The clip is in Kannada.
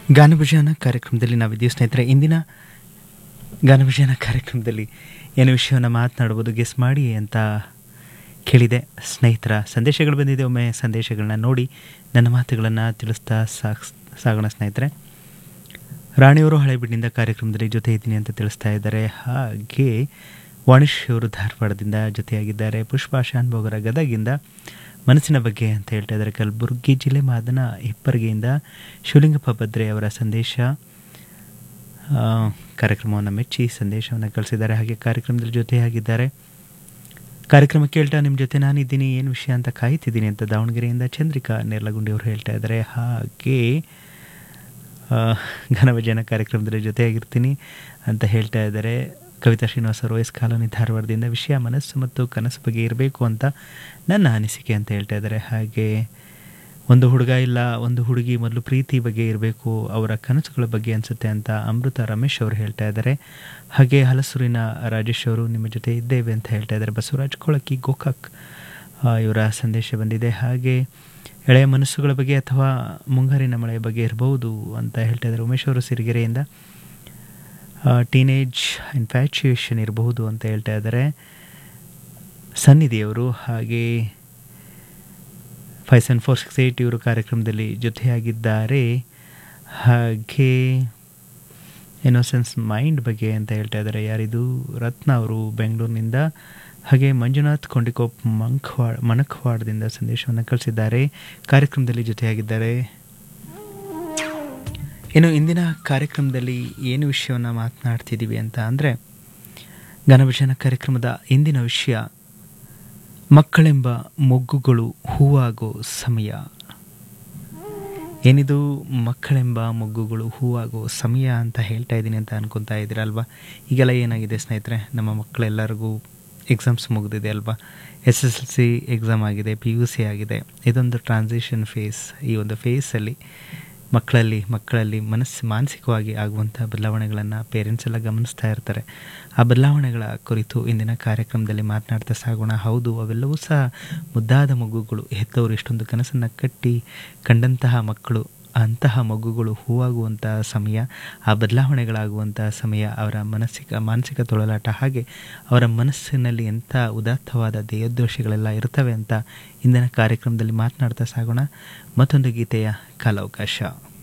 ಗಾನಭಜನ ಕಾರ್ಯಕ್ರಮದಲ್ಲಿ ನಾವಿದ್ದೀವಿ ಸ್ನೇಹಿತರೆ ಇಂದಿನ ಗಾನಭಜನ ಕಾರ್ಯಕ್ರಮದಲ್ಲಿ ಏನು ವಿಷಯವನ್ನು ಮಾತನಾಡ್ಬೋದು ಗೆಸ್ ಮಾಡಿ ಅಂತ ಕೇಳಿದೆ ಸ್ನೇಹಿತರ ಸಂದೇಶಗಳು ಬಂದಿದೆ ಒಮ್ಮೆ ಸಂದೇಶಗಳನ್ನ ನೋಡಿ ನನ್ನ ಮಾತುಗಳನ್ನು ತಿಳಿಸ್ತಾ ಸಾಕ್ ಸಾಗೋಣ ಸ್ನೇಹಿತರೆ ರಾಣಿಯವರು ಹಳೆಬೀಡಿನಿಂದ ಕಾರ್ಯಕ್ರಮದಲ್ಲಿ ಜೊತೆ ಇದ್ದೀನಿ ಅಂತ ತಿಳಿಸ್ತಾ ಇದ್ದಾರೆ ಹಾಗೆ ವಾಣಿಶ್ ಅವರು ಧಾರವಾಡದಿಂದ ಜೊತೆಯಾಗಿದ್ದಾರೆ ಪುಷ್ಪಾ ಶಾನ್ಭೋಗರ ಗದಗಿಂದ ಮನಸ್ಸಿನ ಬಗ್ಗೆ ಅಂತ ಹೇಳ್ತಾ ಇದ್ದಾರೆ ಕಲಬುರಗಿ ಜಿಲ್ಲೆ ಮಾದನ ಹಿಪ್ಪರಿಗೆಯಿಂದ ಶಿವಲಿಂಗಪ್ಪ ಭದ್ರೆ ಅವರ ಸಂದೇಶ ಆ, ಕಾರ್ಯಕ್ರಮವನ್ನು ಮೆಚ್ಚಿ ಸಂದೇಶವನ್ನು ಕಳಿಸಿದ್ದಾರೆ ಹಾಗೆ ಕಾರ್ಯಕ್ರಮದಲ್ಲಿ ಜೊತೆಯಾಗಿದ್ದಾರೆ ಕಾರ್ಯಕ್ರಮ ಕೇಳ್ತಾ ನಿಮ್ಮ ಜೊತೆ ನಾನಿದ್ದೀನಿ ಏನು ವಿಷಯ ಅಂತ ಕಾಯ್ತಿದ್ದೀನಿ ಅಂತ ದಾವಣಗೆರೆಯಿಂದ ಚಂದ್ರಿಕಾ ನೇರ್ಲಗುಂಡಿ ಅವರು ಹೇಳ್ತಾ ಇದ್ದಾರೆ ಹಾಗೆ ಆ, ಘನಭಜನ ಕಾರ್ಯಕ್ರಮದಲ್ಲಿ ಜೊತೆಯಾಗಿರ್ತೀನಿ ಅಂತ ಹೇಳ್ತಾ ಇದ್ದಾರೆ ಕವಿತಾ ಶ್ರೀನಿವಾಸ ಅವರು ಎಸ್ ಕಾಲೋನಿ ಧಾರವಾಡದಿಂದ ವಿಷಯ ಮನಸ್ಸು ಮತ್ತು ಕನಸು ಬಗ್ಗೆ ಇರಬೇಕು ಅಂತ ನನ್ನ ಅನಿಸಿಕೆ ಅಂತ ಹೇಳ್ತಾ ಇದ್ದಾರೆ ಹಾಗೆ ಒಂದು ಹುಡುಗ ಇಲ್ಲ ಒಂದು ಹುಡುಗಿ ಮೊದಲು ಪ್ರೀತಿ ಬಗ್ಗೆ ಇರಬೇಕು ಅವರ ಕನಸುಗಳ ಬಗ್ಗೆ ಅನಿಸುತ್ತೆ ಅಂತ ಅಮೃತ ರಮೇಶ್ ಅವರು ಹೇಳ್ತಾ ಇದ್ದಾರೆ ಹಾಗೆ ಹಲಸೂರಿನ ರಾಜೇಶ್ ಅವರು ನಿಮ್ಮ ಜೊತೆ ಇದ್ದೇವೆ ಅಂತ ಹೇಳ್ತಾ ಇದ್ದಾರೆ ಬಸವರಾಜ್ ಕೊಳಕಿ ಗೋಕಾಕ್ ಆ, ಇವರ ಸಂದೇಶ ಬಂದಿದೆ ಹಾಗೆ ಎಳೆಯ ಮನಸ್ಸುಗಳ ಬಗ್ಗೆ ಅಥವಾ ಮುಂಗಾರಿನ ಮಳೆಯ ಬಗ್ಗೆ ಇರಬಹುದು ಅಂತ ಹೇಳ್ತಾ ಇದ್ದಾರೆ ಉಮೇಶ್ ಅವರು ಸಿರಿಗೆರೆಯಿಂದ ಟೀನೇಜ್ ಇನ್ಫ್ಯಾಚುಯೇಷನ್ ಇರಬಹುದು ಅಂತ ಹೇಳ್ತಾ ಇದ್ದಾರೆ ಸನ್ನಿಧಿಯವರು ಹಾಗೆ five seven four six eight ಇವರು ಕಾರ್ಯಕ್ರಮದಲ್ಲಿ ಜೊತೆಯಾಗಿದ್ದಾರೆ ಹಾಗೆ ಇನ್ನೋಸೆನ್ಸ್ ಮೈಂಡ್ ಬಗ್ಗೆ ಅಂತ ಹೇಳ್ತಾ ಇದ್ದಾರೆ ಯಾರಿದು ರತ್ನ ಅವರು ಬೆಂಗಳೂರಿನಿಂದ ಹಾಗೆ ಮಂಜುನಾಥ್ ಕೊಂಡಿಕೋಪ್ ಮಂಖ್ವಾಡ್ ಮಣಕ್ವಾಡದಿಂದ ಸಂದೇಶವನ್ನು ಕಳಿಸಿದ್ದಾರೆ ಕಾರ್ಯಕ್ರಮದಲ್ಲಿ ಜೊತೆಯಾಗಿದ್ದಾರೆ ಇನ್ನು ಇಂದಿನ ಕಾರ್ಯಕ್ರಮದಲ್ಲಿ ಏನು ವಿಷಯವನ್ನು ಮಾತನಾಡ್ತಿದ್ದೀವಿ ಅಂತ ಅಂದರೆ ಘನಭಜನ ಕಾರ್ಯಕ್ರಮದ ಇಂದಿನ ವಿಷಯ ಮಕ್ಕಳೆಂಬ ಮೊಗ್ಗುಗಳು ಹೂವಾಗೋ ಸಮಯ ಏನಿದು ಮಕ್ಕಳೆಂಬ ಮೊಗ್ಗುಗಳು ಹೂವಾಗೋ ಸಮಯ ಅಂತ ಹೇಳ್ತಾ ಇದ್ದೀನಿ ಅಂತ ಅನ್ಕೊತಾ ಇದ್ದೀರಲ್ವಾ ಈಗೆಲ್ಲ ಏನಾಗಿದೆ ಸ್ನೇಹಿತರೆ ನಮ್ಮ ಮಕ್ಕಳೆಲ್ಲರಿಗೂ ಎಕ್ಸಾಮ್ಸ್ ಮುಗಿದಿದೆ ಅಲ್ವಾ S S L C exam ಆಗಿದೆ ಪಿ ಯು ಸಿ ಆಗಿದೆ ಇದೊಂದು ಟ್ರಾನ್ಸಿಷನ್ ಫೇಸ್ ಈ ಒಂದು ಫೇಸಲ್ಲಿ ಮಕ್ಕಳಲ್ಲಿ ಮಕ್ಕಳಲ್ಲಿ ಮನಸ್ಸು ಮಾನಸಿಕವಾಗಿ ಆಗುವಂಥ ಬದಲಾವಣೆಗಳನ್ನು ಪೇರೆಂಟ್ಸ್ ಎಲ್ಲ ಗಮನಿಸ್ತಾ ಇರ್ತಾರೆ ಆ ಬದಲಾವಣೆಗಳ ಕುರಿತು ಇಂದಿನ ಕಾರ್ಯಕ್ರಮದಲ್ಲಿ ಮಾತನಾಡ್ತಾ ಸಾಗೋಣ ಹೌದು ಅವೆಲ್ಲವೂ ಸಹ ಮುದ್ದಾದ ಮಗುಗಳು ಹೆತ್ತವರು ಎಷ್ಟೊಂದು ಕನಸನ್ನು ಕಟ್ಟಿ ಕಂಡಂತಹ ಮಕ್ಕಳು ಅಂತಹ ಮಗುಗಳು ಹೂವಾಗುವಂತಹ ಸಮಯ ಆ ಬದಲಾವಣೆಗಳಾಗುವಂತಹ ಸಮಯ ಅವರ ಮನಸ್ಸಿಕ ಮಾನಸಿಕ ತೊಳಲಾಟ ಹಾಗೆ ಅವರ ಮನಸ್ಸಿನಲ್ಲಿ ಎಂಥ ಉದಾತ್ತವಾದ ದೇಯೋದ್ದೇಶಗಳೆಲ್ಲ ಇರ್ತವೆ ಅಂತ ಇಂದಿನ ಕಾರ್ಯಕ್ರಮದಲ್ಲಿ ಮಾತನಾಡ್ತಾ ಸಾಗೋಣ ಮತ್ತೊಂದು ಗೀತೆಯ ಕಾಲಾವಕಾಶ